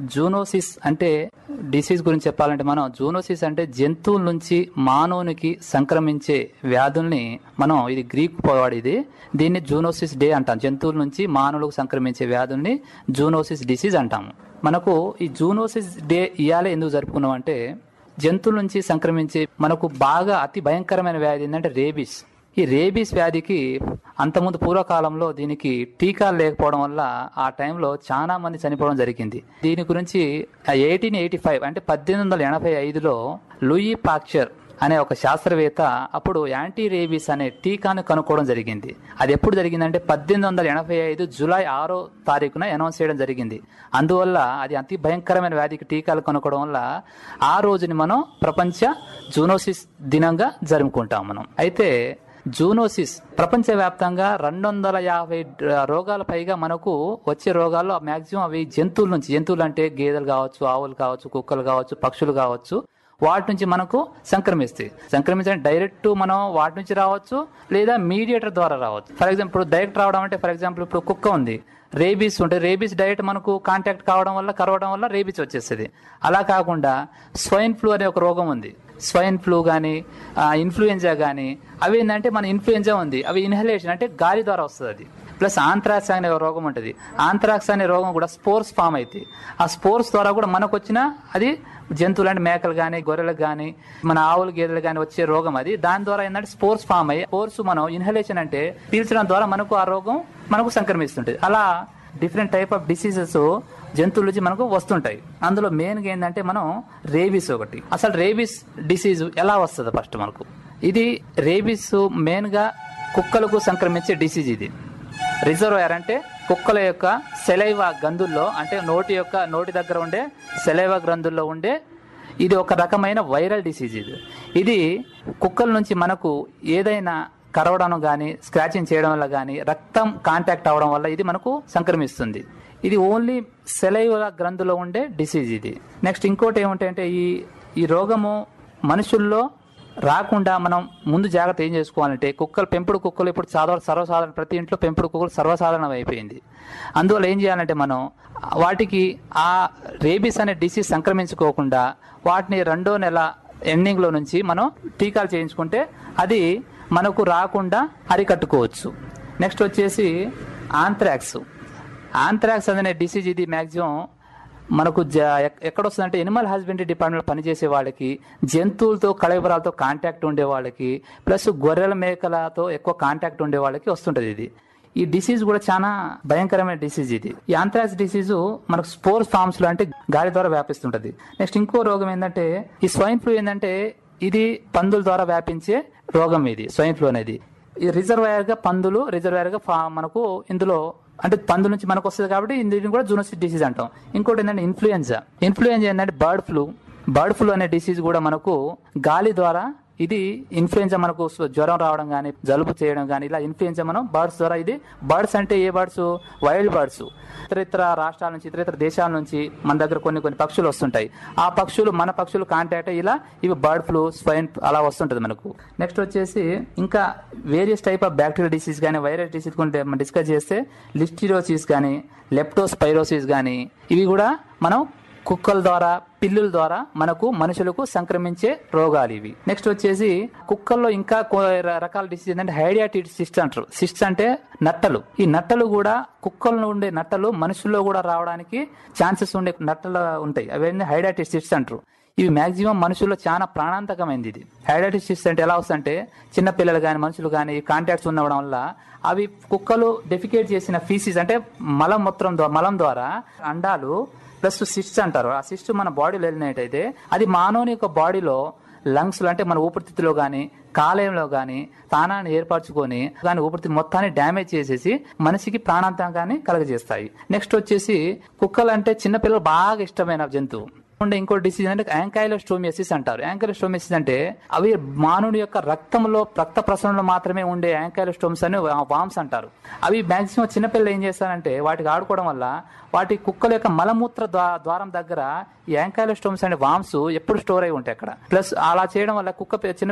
zoonosis అంటే disease గురించి చెప్పాలంటే మనం జూనోసిస్ అంటే జంతువుల నుంచి మానవునికి సంక్రమించే వ్యాధుల్ని మనం ఇది గ్రీక్ వాడు ఇది దీన్ని జూనోసిస్ డే అంటాం జంతువుల నుంచి మానవులకు సంక్రమించే వ్యాధుల్ని జూనోసిస్ డిసీజ్ అంటాము మనకు ఈ జూనోసిస్ డే ఇయాలే ఎందుకు జరుపుకున్నాం అంటే జంతువుల నుంచి సంక్రమించే మనకు బాగా అతి భయంకరమైన వ్యాధి ఏంటంటే రేబీస్ ఈ రేబీస్ వ్యాధికి అంతకుముందు పూర్వకాలంలో దీనికి టీకాలు లేకపోవడం వల్ల ఆ టైంలో చాలా మంది చనిపోవడం జరిగింది దీని గురించి ఎయిటీన్ ఎయిటీ ఫైవ్ అంటే పద్దెనిమిది వందల ఎనభై ఐదులో లూయి పాక్చర్ అనే ఒక శాస్త్రవేత్త అప్పుడు యాంటీ రేబీస్ అనే టీకాను కనుక్కోవడం జరిగింది అది ఎప్పుడు జరిగిందంటే పద్దెనిమిది వందల ఎనభై ఐదు జూలై ఆరో తారీఖున అనౌన్స్ చేయడం జరిగింది అందువల్ల అది అతి భయంకరమైన వ్యాధికి టీకాలు కనుక్కోవడం వల్ల ఆ రోజుని మనం ప్రపంచ జూనోసిస్ దినంగా జరుపుకుంటాం మనం అయితే జూనోసిస్ ప్రపంచవ్యాప్తంగా రెండు వందల యాభై రోగాల పైగా మనకు వచ్చే రోగాల్లో మాక్సిమం అవి జంతువుల నుంచి జంతువులు అంటే గేదెలు కావచ్చు ఆవులు కావచ్చు కుక్కలు కావచ్చు పక్షులు కావచ్చు వాటి నుంచి మనకు సంక్రమిస్తాయి సంక్రమించడం డైరెక్ట్ మనం వాటి నుంచి రావచ్చు లేదా మీడియేటర్ ద్వారా రావచ్చు ఫర్ ఎగ్జాంపుల్ ఇప్పుడు డైరెక్ట్ రావడం అంటే ఫర్ ఎగ్జాంపుల్ ఇప్పుడు కుక్క ఉంది రేబీస్ ఉంటే రేబీస్ డైరెక్ట్ మనకు కాంటాక్ట్ కావడం వల్ల కరవడం వల్ల రేబీస్ వచ్చేస్తుంది అలా కాకుండా స్వైన్ ఫ్లూ అనే ఒక రోగం ఉంది స్వైన్ ఫ్లూ కానీ ఇన్ఫ్లుయెంజా కానీ అవి ఏంటంటే మన ఇన్ఫ్లుయెంజా ఉంది అవి ఇన్హలేషన్ అంటే గాలి ద్వారా వస్తుంది అది ప్లస్ ఆంథ్రాక్స్ అనే ఒక రోగం ఉంటుంది ఆంథ్రాక్స్ అనే రోగం కూడా స్పోర్స్ ఫామ్ అవుతాయి ఆ స్పోర్స్ ద్వారా కూడా మనకు వచ్చిన అది జంతువులు అంటే మేకలు కానీ గొర్రెలకు కానీ మన ఆవులు గేదెలు కానీ వచ్చే రోగం అది దాని ద్వారా ఏంటంటే స్పోర్స్ ఫామ్ అయ్యి స్పోర్స్ మనం ఇన్హలేషన్ అంటే పీల్చడం ద్వారా మనకు ఆ రోగం మనకు సంక్రమిస్తుంటుంది అలా డిఫరెంట్ టైప్ ఆఫ్ డిసీజెస్ జంతువుల నుంచి మనకు వస్తుంటాయి అందులో మెయిన్గా ఏంటంటే మనం రేబీస్ ఒకటి అసలు రేబీస్ డిసీజ్ ఎలా వస్తుంది ఫస్ట్ మనకు ఇది రేబీస్ మెయిన్గా కుక్కలకు సంక్రమించే డిసీజ్ ఇది రిజర్వాయర్ అంటే కుక్కల యొక్క సెలైవా గందుల్లో అంటే నోటి యొక్క నోటి దగ్గర ఉండే సెలైవా గ్రంథుల్లో ఉండే ఇది ఒక రకమైన వైరల్ డిసీజ్ ఇది ఇది కుక్కల నుంచి మనకు ఏదైనా కరవడం కానీ స్క్రాచింగ్ చేయడం వల్ల కానీ రక్తం కాంటాక్ట్ అవడం వల్ల ఇది మనకు సంక్రమిస్తుంది ఇది ఓన్లీ సెలైవా గ్రంథులో ఉండే డిసీజ్ ఇది నెక్స్ట్ ఇంకోటి ఏమిటంటే ఈ ఈ రోగము మనుషుల్లో రాకుండా మనం ముందు జాగ్రత్త ఏం చేసుకోవాలంటే కుక్కలు పెంపుడు కుక్కలు ఇప్పుడు సాధారణ సర్వసాధారణ ప్రతి ఇంట్లో పెంపుడు కుక్కలు సర్వసాధారణం అయిపోయింది అందువల్ల ఏం చేయాలంటే మనం వాటికి ఆ రేబీస్ అనే డిసీజ్ సంక్రమించుకోకుండా వాటిని రెండో నెల ఎండింగ్లో నుంచి మనం టీకాలు చేయించుకుంటే అది మనకు రాకుండా అరికట్టుకోవచ్చు నెక్స్ట్ వచ్చేసి ఆంథ్రాక్స్ ఆంథ్రాక్స్ అనే డిసీజ్ ఇది మ్యాక్సిమం మనకు ఎక్కడ వస్తుందంటే ఎనిమల్ హస్బెండరీ డిపార్ట్మెంట్ పనిచేసే వాళ్ళకి జంతువులతో కళవిబరాలతో కాంటాక్ట్ ఉండే వాళ్ళకి ప్లస్ గొర్రెల మేకలతో ఎక్కువ కాంటాక్ట్ ఉండే వాళ్ళకి వస్తుంటది ఇది ఈ డిసీజ్ కూడా చాలా భయంకరమైన డిసీజ్ ఇది ఈ ఆంథ్రాక్స్ డిసీజ్ మనకు స్పోర్స్ ఫార్మ్స్ లో అంటే గాలి ద్వారా వ్యాపిస్తుంటది నెక్స్ట్ ఇంకో రోగం ఏంటంటే ఈ స్వైన్ ఫ్లూ ఏంటంటే ఇది పందుల ద్వారా వ్యాపించే రోగం ఇది స్వైన్ ఫ్లూ అనేది ఈ రిజర్వాయర్ గా పందులు రిజర్వాయర్ గా ఫా- మనకు ఇందులో అంటే పందు నుంచి మనకు వస్తుంది కాబట్టి దీన్ని కూడా జూనోసిస్ డిసీజ్ అంటాం ఇంకోటి ఏంటంటే ఇన్ఫ్లుయెన్జా ఇన్ఫ్లుయెన్జా ఏంటంటే బర్డ్ ఫ్లూ బర్డ్ ఫ్లూ అనే డిసీజ్ కూడా మనకు గాలి ద్వారా ఇది ఇన్ఫ్లుయెన్జా మనకు స్వ- జ్వరం రావడం కానీ జలుబు చేయడం కానీ ఇలా ఇన్ఫ్లుయెన్జా మనం బర్డ్స్ ద్వారా ఇది బర్డ్స్ అంటే ఏ బర్డ్స్ వైల్డ్ బర్డ్స్ ఇతర ఇతర రాష్ట్రాల నుంచి ఇతర ఇతర దేశాల నుంచి మన దగ్గర కొన్ని కొన్ని పక్షులు వస్తుంటాయి ఆ పక్షులు మన పక్షులు కాంటాక్ట్ అయ్యి ఇలా ఇవి బర్డ్ ఫ్లూ స్వైన్ అలా వస్తుంటది మనకు నెక్స్ట్ వచ్చేసి ఇంకా various type of bacterial disease కానీ వైరస్ డిసీజ్ కొంటే మనం డిస్కస్ చేస్తే లిస్టిరోసిస్ కానీ లెప్టోస్పైరోసిస్ కానీ ఇవి కూడా మనం కుక్కల ద్వారా పిల్లుల ద్వారా మనకు మనుషులకు సంక్రమించే రోగాలు ఇవి నెక్స్ట్ వచ్చేసి కుక్కల్లో ఇంకా కో- ర- రకాల డిసీజ్ ఏంటంటే హైడియాటిడ్ సిస్ట్ అంటారు సిస్ట్ అంటే నట్టలు ఈ నట్టలు కూడా కుక్కల్లో ఉండే నట్టలు మనుషుల్లో కూడా రావడానికి ఛాన్సెస్ ఉండే నట్టలు ఉంటాయి అవి హైడాటిడ్ సిస్ట్ అంటారు ఇవి మాక్సిమం మనుషుల్లో చాలా ప్రాణాంతకమైంది ఇది హైడాటిడ్ సిస్ట్ అంటే ఎలా వస్తుందంటే చిన్న పిల్లలు కానీ మనుషులు కానీ కాంటాక్ట్స్ ఉండడం వల్ల అవి కుక్కలు డెఫికేట్ చేసిన ఫీసిస్ అంటే మలం మూత్రం ద్వా- మలం ద్వారా అండాలు ప్లస్ సిస్ట్ అంటారు ఆ సిస్ట్ మన బాడీలో వెళ్ళినట్టయితే అది మానవుని యొక్క బాడీలో లంగ్స్ అంటే మన ఊపిరితిత్తులో కానీ కాలేయంలో కానీ స్థానాన్ని ఏర్పరచుకొని దాని ఊపిరితిత్తు మొత్తాన్ని డ్యామేజ్ చేసేసి మనిషికి ప్రాణాంతకాన్ని కలగజేస్తాయి నెక్స్ట్ వచ్చేసి కుక్కలు అంటే చిన్నపిల్లలు బాగా ఇష్టమైన జంతువు ఉండే ఇంకో డిసీజ్ అంటే యాంకైలోస్టోమియసిస్ అంటారు యాంకైలోస్టోమియసిస్ అంటే అవి మానవుడి యొక్క రక్తంలో రక్త ప్రసరణలో మాత్రమే ఉండే యాంకైలోస్టోమ్స్ అని వామ్స్ అంటారు అవి మాక్సిమం చిన్నపిల్లలు ఏం చేస్తారంటే వాటికి ఆడుకోవడం వల్ల వాటి కుక్కల యొక్క మలమూత్ర ద్వా- ద్వారం దగ్గర ఈ యాంకైలోస్టోమ్స్ అనే వామ్స్ ఎప్పుడు స్టోర్ అయి ఉంటాయి అక్కడ ప్లస్ అలా చేయడం వల్ల కుక్క పి- చిన్న